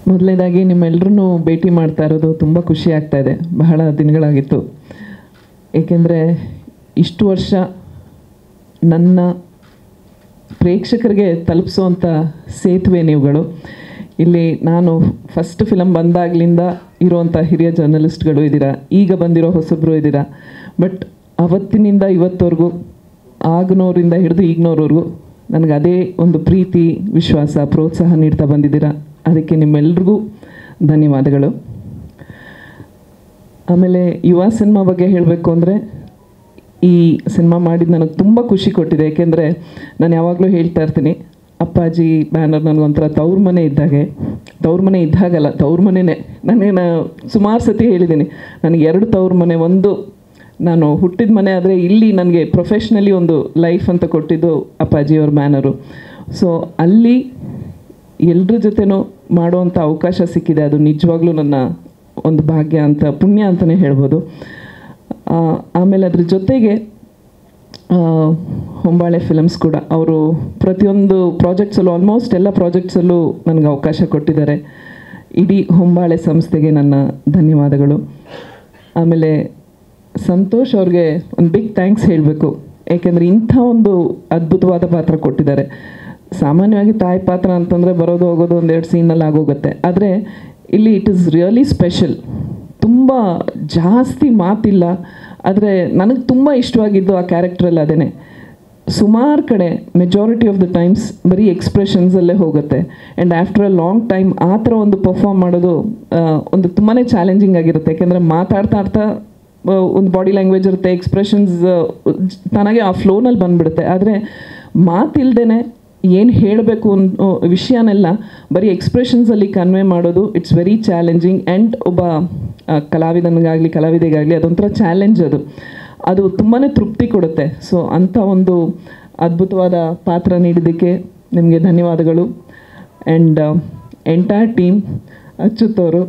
ಮೊದಲನೇದಾಗಿ ನಿಮ್ಮೆಲ್ಲರೂ ಭೇಟಿ ಮಾಡ್ತಾ ಇರೋದು ತುಂಬ ಖುಷಿ ಆಗ್ತಾ ಇದೆ ಬಹಳ ದಿನಗಳಾಗಿತ್ತು ಏಕೆಂದರೆ ಇಷ್ಟು ವರ್ಷ ನನ್ನ ಪ್ರೇಕ್ಷಕರಿಗೆ ತಲುಪಿಸುವಂಥ ಸೇತುವೆ ನೀವುಗಳು ಇಲ್ಲಿ ನಾನು ಫಸ್ಟ್ ಫಿಲಮ್ ಬಂದಾಗಲಿಂದ ಇರುವಂಥ ಹಿರಿಯ ಜರ್ನಲಿಸ್ಟ್ಗಳು ಇದ್ದೀರಾ ಈಗ ಬಂದಿರೋ ಹೊಸಬ್ರು ಇದ್ದೀರಾ ಬಟ್ ಅವತ್ತಿನಿಂದ ಇವತ್ತವರೆಗೂ ಆಗನೋರಿಂದ ಹಿಡಿದು ಈಗಿನವ್ರವರೆಗೂ ನನಗೆ ಅದೇ ಒಂದು ಪ್ರೀತಿ ವಿಶ್ವಾಸ ಪ್ರೋತ್ಸಾಹ ನೀಡ್ತಾ ಬಂದಿದ್ದೀರಾ ಅದಕ್ಕೆ ನಿಮ್ಮೆಲ್ರಿಗೂ ಧನ್ಯವಾದಗಳು ಆಮೇಲೆ ಯುವ ಸಿನಿಮಾ ಬಗ್ಗೆ ಹೇಳಬೇಕು ಅಂದರೆ ಈ ಸಿನಿಮಾ ಮಾಡಿದ್ದು ನನಗೆ ತುಂಬ ಖುಷಿ ಕೊಟ್ಟಿದೆ ಏಕೆಂದರೆ ನಾನು ಯಾವಾಗಲೂ ಹೇಳ್ತಾ ಇರ್ತೀನಿ ಅಪ್ಪಾಜಿ ಬ್ಯಾನರ್ ನನಗೊಂಥರ ತವ್ರ ಮನೆ ಇದ್ದಾಗೆ ತವ್ರ ಮನೆ ಇದ್ದಾಗಲ್ಲ ತವ್ರ ಮನೆಯೇ ನನಗೆ ನಾ ಸುಮಾರು ಸತಿ ಹೇಳಿದ್ದೀನಿ ನನಗೆ ಎರಡು ತವ್ರ ಮನೆ ಒಂದು ನಾನು ಹುಟ್ಟಿದ ಮನೆ ಆದರೆ ಇಲ್ಲಿ ನನಗೆ ಪ್ರೊಫೆಷ್ನಲಿ ಒಂದು ಲೈಫ್ ಅಂತ ಕೊಟ್ಟಿದ್ದು ಅಪ್ಪಾಜಿಯವ್ರ ಬ್ಯಾನರು ಸೊ ಅಲ್ಲಿ ಎಲ್ಲರ ಜೊತೆನೂ ಮಾಡುವಂಥ ಅವಕಾಶ ಸಿಕ್ಕಿದೆ ಅದು ನಿಜವಾಗ್ಲೂ ನನ್ನ ಒಂದು ಭಾಗ್ಯ ಅಂತ ಪುಣ್ಯ ಅಂತಲೇ ಹೇಳ್ಬೋದು ಆ, ಆಮೇಲೆ ಅದ್ರ ಜೊತೆಗೆ ಆ, ಹೊಂಬಾಳೆ ಫಿಲಮ್ಸ್ ಕೂಡ ಅವರು ಪ್ರತಿಯೊಂದು ಪ್ರಾಜೆಕ್ಟ್ಸಲ್ಲೂ ಆಲ್ಮೋಸ್ಟ್ ಎಲ್ಲ ಪ್ರಾಜೆಕ್ಟ್ಸಲ್ಲೂ ನನಗೆ ಅವಕಾಶ ಕೊಟ್ಟಿದ್ದಾರೆ ಇಡೀ ಹೊಂಬಾಳೆ ಸಂಸ್ಥೆಗೆ ನನ್ನ ಧನ್ಯವಾದಗಳು ಆಮೇಲೆ ಸಂತೋಷ್ ಅವ್ರಿಗೆ ಒಂದು ಬಿಗ್ ಥ್ಯಾಂಕ್ಸ್ ಹೇಳಬೇಕು ಏಕೆಂದರೆ ಇಂಥ ಒಂದು ಅದ್ಭುತವಾದ ಪಾತ್ರ ಕೊಟ್ಟಿದ್ದಾರೆ ಸಾಮಾನ್ಯವಾಗಿ ತಾಯಿ ಪಾತ್ರ ಅಂತಂದರೆ ಬರೋದು ಹೋಗೋದು ಒಂದೆರಡು ಸೀನಲ್ಲಿ ಆಗೋಗುತ್ತೆ ಆದರೆ ಇಲ್ಲಿ ಇಟ್ ಇಸ್ ರಿಯಲಿ ಸ್ಪೆಷಲ್ ತುಂಬ ಜಾಸ್ತಿ ಮಾತಿಲ್ಲ ಆದರೆ ನನಗೆ ತುಂಬ ಇಷ್ಟವಾಗಿದ್ದು ಆ ಕ್ಯಾರೆಕ್ಟ್ರಲ್ಲಿ ಅದೇ ಸುಮಾರು ಕಡೆ ಮೆಜಾರಿಟಿ ಆಫ್ ದ ಟೈಮ್ಸ್ ಬರೀ ಎಕ್ಸ್ಪ್ರೆಷನ್ಸಲ್ಲೇ ಹೋಗುತ್ತೆ and after a long time ಆ ಥರ ಒಂದು ಪರ್ಫಾರ್ಮ್ ಮಾಡೋದು ಆ, ಒಂದು ತುಂಬಾ ಚಾಲೆಂಜಿಂಗ್ ಆಗಿರುತ್ತೆ ಯಾಕೆಂದರೆ ಮಾತಾಡ್ತಾ ಆಡ್ತಾ ಆ, ಒಂದು ಬಾಡಿ ಲ್ಯಾಂಗ್ವೇಜ್ ಇರುತ್ತೆ ಎಕ್ಸ್ಪ್ರೆಷನ್ಸ್ ತನಗೆ ಆ ಫ್ಲೋನಲ್ಲಿ ಬಂದುಬಿಡುತ್ತೆ ಆದರೆ ಮಾತಿಲ್ದೇ ಏನು ಹೇಳಬೇಕು ಅನ್ನೋ ವಿಷಯನೆಲ್ಲ ಬರೀ ಎಕ್ಸ್ಪ್ರೆಷನ್ಸಲ್ಲಿ ಕನ್ವೆ ಮಾಡೋದು ಇಟ್ಸ್ ವೆರಿ ಚಾಲೆಂಜಿಂಗ್ ಆ್ಯಂಡ್ ಒಬ್ಬ ಆ, ಕಲಾವಿದನಿಗಾಗಲಿ ಕಲಾವಿದೆಗಾಗಲಿ ಅದೊಂಥರ ಚಾಲೆಂಜ್ ಅದು ಅದು ತುಂಬಾ ತೃಪ್ತಿ ಕೊಡುತ್ತೆ ಸೊ ಅಂಥ ಒಂದು ಅದ್ಭುತವಾದ ಪಾತ್ರ ನೀಡಿದ್ದಕ್ಕೆ ನಿಮಗೆ ಧನ್ಯವಾದಗಳು ಆ್ಯಂಡ್ ಎಂಟೈರ್ ಟೀಮ್ ಅಚ್ಯುತವರು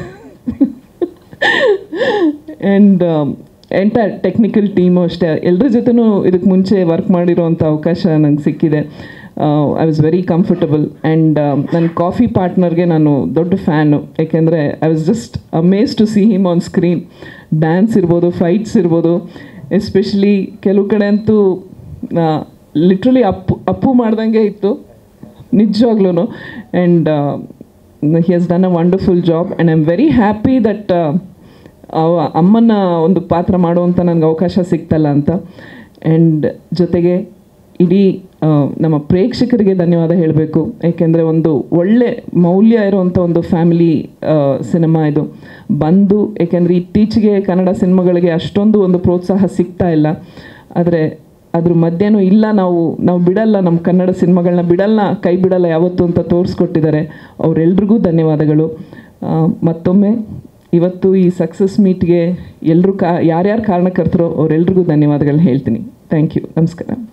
ಆ್ಯಂಡ್ ಎಂಟೈರ್ ಟೆಕ್ನಿಕಲ್ ಟೀಮು ಅಷ್ಟೇ ಎಲ್ಲರ ಜೊತೆನೂ ಇದಕ್ಕೆ ಮುಂಚೆ ವರ್ಕ್ ಮಾಡಿರೋವಂಥ ಅವಕಾಶ ನಂಗೆ ಸಿಕ್ಕಿದೆ I was very comfortable and ನನ್ನ ಕಾಫಿ ಪಾರ್ಟ್ನರ್ಗೆ ನಾನು ದೊಡ್ಡ ಫ್ಯಾನು ಯಾಕೆಂದರೆ I was just amaze to see him on screen dance ಇರ್ಬೋದು ಫೈಟ್ಸ್ ಇರ್ಬೋದು ಎಸ್ಪೆಷಲಿ ಕೆಲವು ಕಡೆ ಅಂತೂ ಲಿಟ್ರಲಿ ಅಪ್ಪು ಅಪ್ಪು ಮಾಡ್ದಂಗೆ ಇತ್ತು ನಿಜವಾಗ್ಲೂ and he has done a wonderful job and I am very happy that ಅವ ಅಮ್ಮನ ಒಂದು ಪಾತ್ರ ಮಾಡುವಂಥ ನನಗೆ ಅವಕಾಶ ಸಿಗ್ತಲ್ಲ ಅಂತ ಆ್ಯಂಡ್ ಜೊತೆಗೆ ಇಡೀ ಆ, ನಮ್ಮ ಪ್ರೇಕ್ಷಕರಿಗೆ ಧನ್ಯವಾದ ಹೇಳಬೇಕು ಏಕೆಂದರೆ ಒಂದು ಒಳ್ಳೆ ಮೌಲ್ಯ ಇರುವಂಥ ಒಂದು ಫ್ಯಾಮಿಲಿ ಸಿನಿಮಾ ಇದು ಬಂದು ಏಕೆಂದರೆ ಇತ್ತೀಚೆಗೆ ಕನ್ನಡ ಸಿನಿಮಾಗಳಿಗೆ ಅಷ್ಟೊಂದು ಒಂದು ಪ್ರೋತ್ಸಾಹ ಸಿಗ್ತಾ ಇಲ್ಲ ಆದರೆ ಅದ್ರ ಮಧ್ಯನೂ ಇಲ್ಲ ನಾವು ನಾವು ಬಿಡಲ್ಲ ನಮ್ಮ ಕನ್ನಡ ಸಿನಿಮಾಗಳನ್ನ ಬಿಡಲ್ಲ ಕೈ ಬಿಡಲ್ಲ ಯಾವತ್ತು ಅಂತ ತೋರಿಸ್ಕೊಟ್ಟಿದ್ದಾರೆ ಅವರೆಲ್ರಿಗೂ ಧನ್ಯವಾದಗಳು ಆ, ಮತ್ತೊಮ್ಮೆ ಇವತ್ತು ಈ ಸಕ್ಸಸ್ ಮೀಟ್ಗೆ ಎಲ್ಲರೂ ಕಾ ಯಾರ್ಯಾರು ಕಾರಣಕರ್ತರೋ ಅವರೆಲ್ರಿಗೂ ಧನ್ಯವಾದಗಳನ್ನ ಹೇಳ್ತೀನಿ ಥ್ಯಾಂಕ್ ಯು ನಮಸ್ಕಾರ